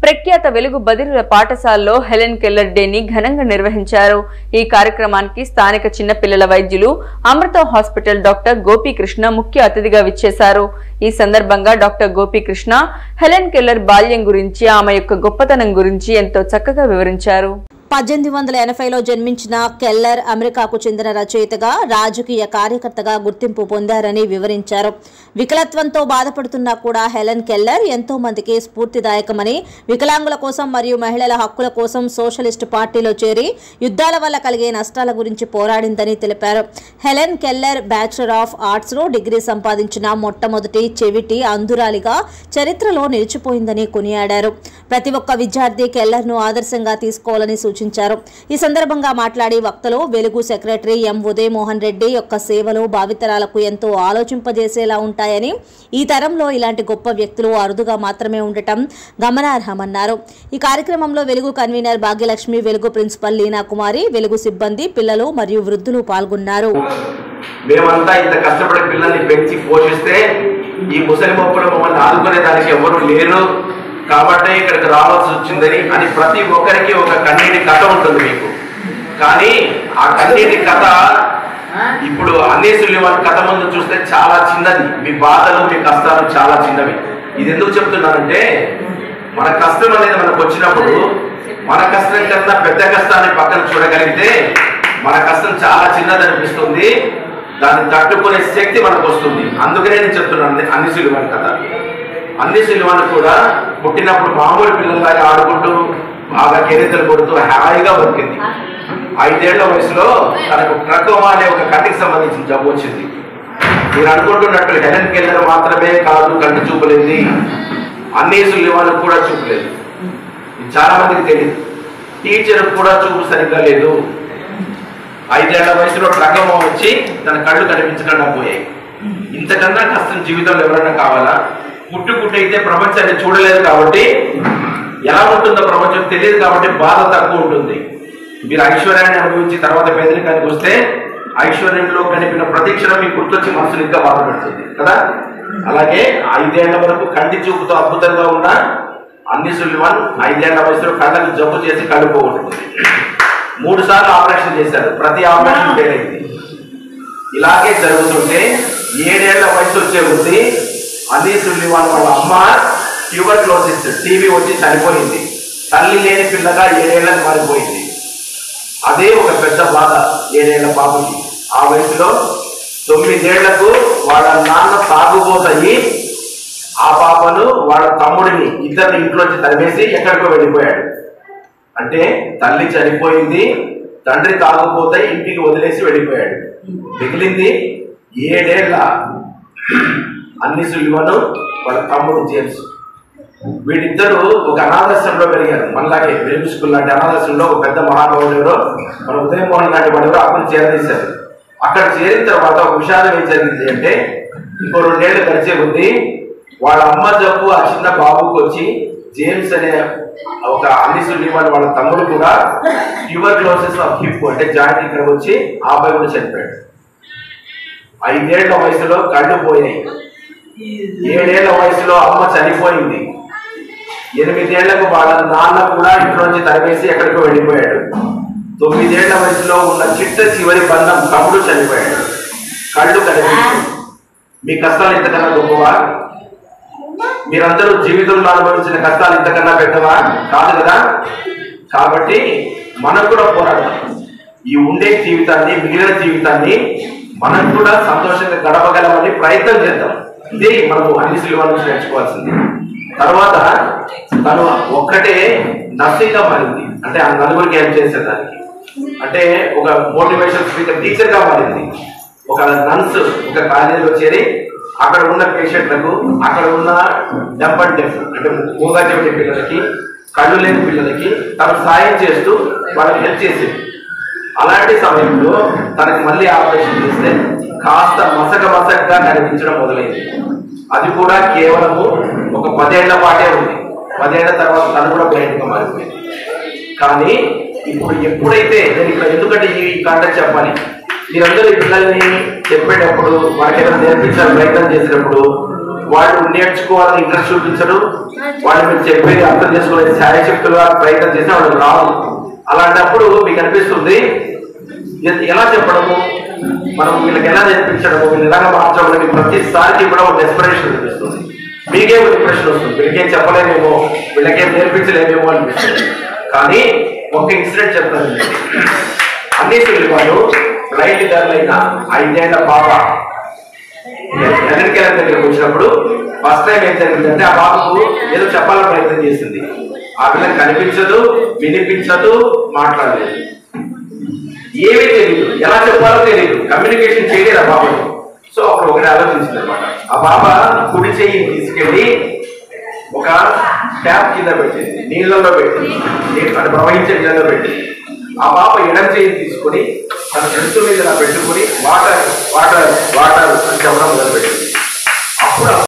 ప్రఖ్యాత వెలుగు బదిరుల పాఠశాలలో హెలెన్ కెల్లర్ డేని ఘనంగా నిర్వహించారు ఈ కార్యక్రమానికి స్థానిక చిన్నపిల్లల వైద్యులు అమృత హాస్పిటల్ డాక్టర్ గోపీకృష్ణ ముఖ్య అతిథిగా విచ్చేశారు ఈ సందర్భంగా డాక్టర్ గోపీకృష్ణ హెలెన్ కెల్లర్ బాల్యం గురించి ఆమె యొక్క గొప్పతనం గురించి ఎంతో చక్కగా వివరించారు పద్దెనిమిది వందల ఎనభైలో జన్మించిన కెల్లర్ అమెరికాకు చెందిన రచయితగా రాజకీయ కార్యకర్తగా గుర్తింపు పొందారని వివరించారు వికలత్వంతో బాధపడుతున్నా కూడా హెలెన్ కెల్లర్ ఎంతో మందికి స్ఫూర్తిదాయకమని వికలాంగుల కోసం మరియు మహిళల హక్కుల కోసం సోషలిస్టు పార్టీలో చేరి యుద్ధాల వల్ల కలిగే నష్టాల గురించి పోరాడిందని తెలిపారు హెలెన్ కెల్లర్ బ్యాచులర్ ఆఫ్ ఆర్ట్స్లో డిగ్రీ సంపాదించిన మొట్టమొదటి చెవిటి అంధురాలిగా చరిత్రలో నిలిచిపోయిందని కొనియాడారు ప్రతి ఒక్క విద్యార్థి కెల్లర్ను ఆదర్శంగా తీసుకోవాలని సూచించారు ఈ సందర్భంగా మాట్లాడి వక్తలు వెలుగు సెక్రటరీ ఎం ఉదయమోహన్ రెడ్డి యొక్క సేవలు భావితరాలకు ఎంతో ఆలోచింపజేసేలా ఉంటాయని ఈ తరంలో ఇలాంటి గొప్ప వ్యక్తులు అరుదుగా మాత్రమే ఉండటం గమనార్హమన్నారు ఈ కార్యక్రమంలో వెలుగు కన్వీనర్ భాగ్యలక్ష్మి వెలుగు ప్రిన్సిపల్ లీనా కుమారి వెలుగు సిబ్బంది పిల్లలు మరియు వృద్ధులు పాల్గొన్నారు మేమంతా ఇంత కష్టపడి పిల్లల్ని పెంచి పోషిస్తే ఈ ముసలి మొప్పులు మమ్మల్ని ఆదుకునే దానికి ఎవరు లేరు కాబట్టి ఇక్కడికి రావాల్సి వచ్చిందని అని ప్రతి ఒక్కరికి ఒక కన్నీటి కథ ఉంటుంది మీకు కానీ ఆ కన్నీటి కథ ఇప్పుడు అన్ని సుల్లివాన్ కథ ముందు చూస్తే చాలా చిన్నది మీ బాధలు మీ కష్టాలు చాలా చిన్నవి ఇది ఎందుకు చెప్తున్నానంటే మన కష్టం అనేది మనకు వచ్చినప్పుడు మన కష్టం కన్నా పెద్ద కష్టాన్ని పక్కన చూడగలిగితే మన కష్టం చాలా చిన్నది అనిపిస్తుంది దాన్ని తట్టుకునే శక్తి మనకు వస్తుంది అందుకనే నేను చెప్తున్నాను అన్ని సులువని కథ అన్ని సులువని కూడా పుట్టినప్పుడు మామూలు పిల్లలాగా ఆడుకుంటూ బాగా కెరీతలు కొడుతూ హాయిగా బతికింది ఐదేళ్ల వయసులో తనకు ట్రకోమా అనే ఒక కంటికి సంబంధించిన జబ్బు వచ్చింది మీరు అనుకుంటున్నట్టు హెలెన్ కెల్లర్ మాత్రమే కాదు కంటి చూపలేంది అన్ని సుల్లివాళ్ళకు కూడా చూపలేదు ఇది చాలా మందికి తెలియదు టీచర్ కూడా చూపు సరిగ్గా లేదు ఐదేళ్ల వయసులో ట్రకోమా వచ్చి తన కళ్ళు కనిపించకుండా పోయాయి ఇంతకన్నా కష్టం జీవితంలో ఎవరైనా కావాలా పుట్టు పుట్టి అయితే ప్రపంచాన్ని చూడలేదు కాబట్టి ఎలా ఉంటుందో ప్రపంచం తెలియదు కాబట్టి బాధ తక్కువ ఉంటుంది మీరు ఐశ్వర్యాన్ని అనుభవించి తర్వాత పేదరికానికి వస్తే ఐశ్వర్యంలో కనిపిన ప్రతి క్షణం మీకు గుర్తొచ్చి మనసుని ఇంకా బాధ పెడుతుంది కదా అలాగే ఐదేళ్ల వరకు కంటి చూపుతో అద్భుతంగా ఉన్న అన్ని సుల్లివన్ ఐదేళ్ల వయసులో కళ్ళకు జబ్బు చేసి కళ్ళు పోగొట్టుకుంది మూడు సార్లు ఆపరేషన్ చేశారు ప్రతి ఆపరేషన్ ఫెయిల్ అయింది ఇలాగే జరుగుతుంటే ఏడేళ్ల వయసు వచ్చే ఉంది అన్ని సుల్లివాన్ వాళ్ళ అమ్మ ట్యూబర్ క్లోసిస్ టీవీ వచ్చి చనిపోయింది తల్లి లేని పిల్లగా ఏడేళ్లకు మారిపోయింది అదే ఒక పెద్ద బాధ ఏడేళ్ల పాపకి ఆ వయసులో తొమ్మిదేళ్లకు వాళ్ళ నాన్న తాగుబోతయ్యి ఆ పాపను వాళ్ళ తమ్ముడిని ఇద్దరిని ఇంట్లోంచి తరిమేసి ఎక్కడికో వెళ్ళిపోయాడు అంటే తల్లి చనిపోయింది తండ్రి తాగుపోతే ఇంటికి వదిలేసి వెళ్ళిపోయాడు మిగిలింది ఏడేళ్ల అన్ని సులువను వాళ్ళ తమ్ముడు జేమ్స్ వీళ్ళిద్దరూ ఒక అనాథాశ్రమంలో పెరిగారు మనలాగే వెలుగు స్కూల్ లాంటి అనాథాశ్రమంలో ఒక పెద్ద మహానుభావుడు ఎవరో మన ఉదయం మోహన్ లాంటి వాడు ఎవరో అక్కడ చేరదీశారు అక్కడ చేరిన తర్వాత ఒక విషాదం ఏం జరిగింది అంటే ఇంకో రెండేళ్లు గడిచే ఉంది వాళ్ళ అమ్మ జబ్బు ఆ చిన్న బాబుకి వచ్చి జేమ్స్ అనే ఒక అన్ని సుల్లివాన్ వాళ్ళ తమ్ముడు కూడా ట్యూబర్ క్లోసిస్ ఆఫ్ హిప్ అంటే జాయింట్ ఇక్కడ వచ్చి ఆ అబ్బాయి కూడా చనిపోయాడు ఐదేళ్ల వయసులో కళ్ళు పోయాయి ఏడేళ్ల వయసులో అమ్మ చనిపోయింది ఎనిమిదేళ్లకు వాళ్ళ నాన్న కూడా ఇంట్లోంచి తరిమేసి ఎక్కడికో వెళ్ళిపోయాడు తొమ్మిదేళ్ల వయసులో ఉన్న చిట్ట చివరి బంధం తమ్ముడు చనిపోయాడు కళ్ళు కనిపించాయి మీ కష్టాలు ఇంతకన్నా గొప్పవా మీరందరూ జీవితంలో అనుభవించిన కష్టాలు ఇంతకన్నా పెద్దవా కాదు కదా కాబట్టి మనం కూడా పోరాడతాం ఈ ఉండే జీవితాన్ని మిగిలిన జీవితాన్ని మనం కూడా సంతోషంగా గడపగలమని ప్రయత్నం చేద్దాం ఇదే మనము అన్ని సిలువ నుంచి నేర్చుకోవాల్సింది తర్వాత తను ఒక్కటే నర్సింగ్గా మారింది అంటే ఆ నలుగురికి హెల్ప్ చేసేదానికి అంటే ఒక మోటివేషన్ స్పీకర్ టీచర్ గా మారింది ఒక నర్స్ ఒక కాలేజీలో చేరి అక్కడ ఉన్న పేషెంట్లకు అక్కడ ఉన్న డెఫ్ అండ్ డెఫ్ అంటే మూగా చెవిటి పిల్లలకి కళ్ళు లేని పిల్లలకి తను సాయం చేస్తూ వాళ్ళకి హెల్ప్ చేసేది అలాంటి సమయంలో తనకి మళ్ళీ ఆపరేషన్ చేస్తే కాస్త మసక మసకగా కనిపించడం మొదలైంది అది కూడా కేవలము ఒక పదేళ్ల పాటే ఉంది పదేళ్ల తర్వాత తను కూడా బ్లైండ్గా మారిపోయింది కానీ ఇప్పుడు ఎప్పుడైతే నేను ఇక్కడ ఎందుకంటే ఈ కాంటాక్ట్ చెప్పాలి మీరందరూ ఈ పిల్లల్ని చెప్పేటప్పుడు వాళ్ళకి ఏదైనా నేర్పించాలని ప్రయత్నం చేసినప్పుడు వాళ్ళు నేర్చుకోవాలని ఇంట్రెస్ట్ చూపించరు వాళ్ళు మీరు చెప్పేది అర్థం చేసుకునే శాయశక్తులుగా ప్రయత్నం చేసినా వాళ్ళకి రాదు అలాంటప్పుడు మీకు అనిపిస్తుంది ఎ- ఎలా చెప్పడము మనం వీళ్ళకి ఎలా నేర్పించడము వీళ్ళు ఎలాగ మార్చడం అనేది ప్రతిసారికి కూడా ఒక డెస్పరేషన్ అనిపిస్తుంది మీకే ఒక డిప్రెషన్ వస్తుంది వీళ్ళకేం చెప్పలేమేమో వీళ్ళకేం నేర్పించలేమేమో అనిపిస్తుంది కానీ ఒక ఇన్సిడెంట్ చెప్తాను మీకు. అన్ని వాళ్ళు రైట్ ధరలైన ఐదేళ్ల పాప ఎక్కడికి దగ్గరికి వచ్చినప్పుడు ఫస్ట్ టైం ఏం జరిగిందంటే ఆ బాబుకు ఏదో చెప్పాలని ప్రయత్నం చేసింది ఆ పిల్లకి కనిపించదు వినిపించదు మాట్లాడలేదు ఏమీ తెలియదు ఎలా చెప్పాలో తెలియదు కమ్యూనికేషన్ చేయలేదు ఆ బాబు సో అప్పుడు ఒకటి ఆలోచించింది అనమాట ఆ బాబ కుడి చెయ్యిని తీసుకెళ్లి ఒక ట్యాప్ కింద పెట్టింది నీళ్ళలో పెట్టింది నీళ్ళు అంటే ప్రవహించే నీళ్ళలో పెట్టింది ఆ పాప ఎడం చేయిని తీసుకొని తన జంతు మీద ఇలా పెట్టుకొని వాటర్ వాటర్ వాటర్ అని చెప్పడం మొదలుపెట్టింది అప్పుడు